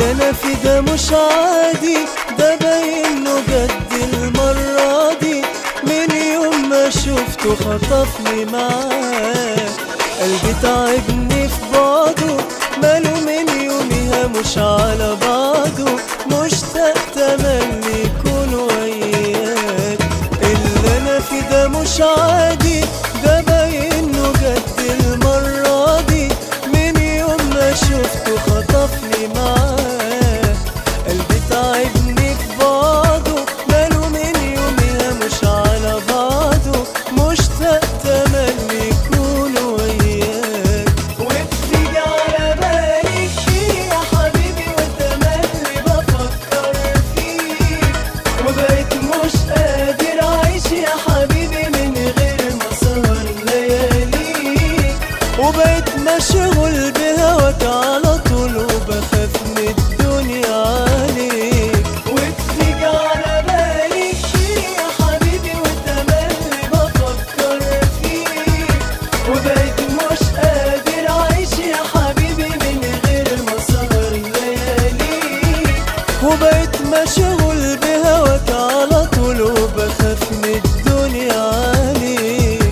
اللي انا في ده مش عادي ده باين له جد المرة دي من يوم ما شفته خطفني معاه قلبي تعبني في بعضه ماله من يومها مش على بعضه مشتاق تملي يكون وياك اللي انا في ده مش عادي ده باين له جد المرة دي من يوم ما شفته خطفني معاه قلبي تعبني في بعضه ماله من يومها مش على بعضه مشتاق تملي يكون وياك وبتيجي على بالي كتير يا حبيبي وتملي بفكر فيك وبقيت مش قادر اعيش يا حبيبي من غير مسهر لياليك وبقيت مشغول بهواك على طول وبخاف من الدنيا عليك وبتيجي على بالي كتير يا حبيبي وتملي بفكر فيك وبقيت مش قادر اعيش يا حبيبي من غير مسهر لياليك وبقيت مشغول بهواك على طول وبخاف من الدنيا عليك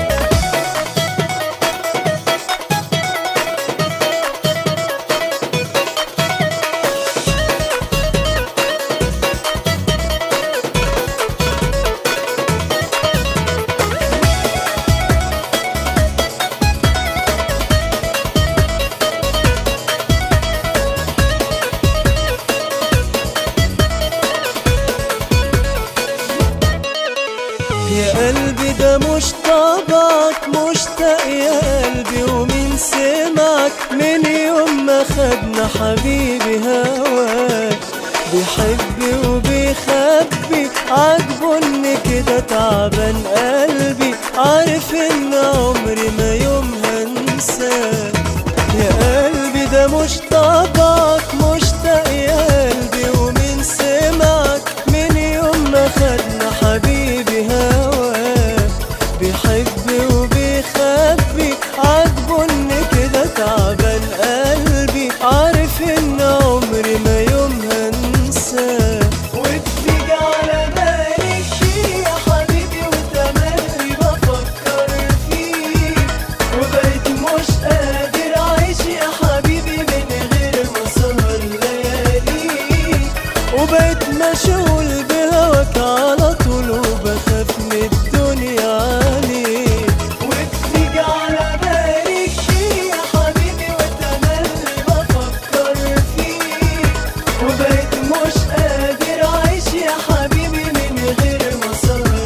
يا قلبي ده مش طبعك مشتاق يا قلبي ومين سمعك من يوم ما خدنا حبيبي هواك بيحب وبيخبي عاجبه ان كده تعبان قلبي عارف ان عمري ما يوم هنساك يا قلبي ده مش طبعك مشتاق يا قلبي ومين سمعك من يوم ما خدنا حبيبي هواك بيحب وبيخبي عاجبه ان كده تعبان قلبي عارف ان عمري ما يوم هنساه وبتيجي على بالي كتير يا حبيبي وتملي بفكر فيك وبقيت مش قادر اعيش يا حبيبي من غير مسهر لياليك وبقيت مشغول بهواك على طول وبخاف من الدنيا عليك وبتيجي على بالي كتير يا حبيبي وتملي بفكر فيك وبقيت مش قادر اعيش يا حبيبي من غير مسهر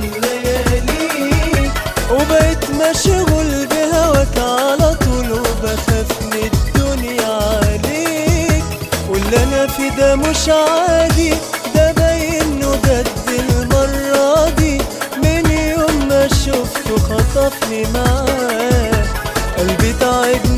لياليك وبقيت مشغول بهواك على طول وبخاف من الدنيا عليك واللي انا في ده مش عادي ده باين له جد المرة دي من يوم ما شفته خطفني معاه قلبي تعبني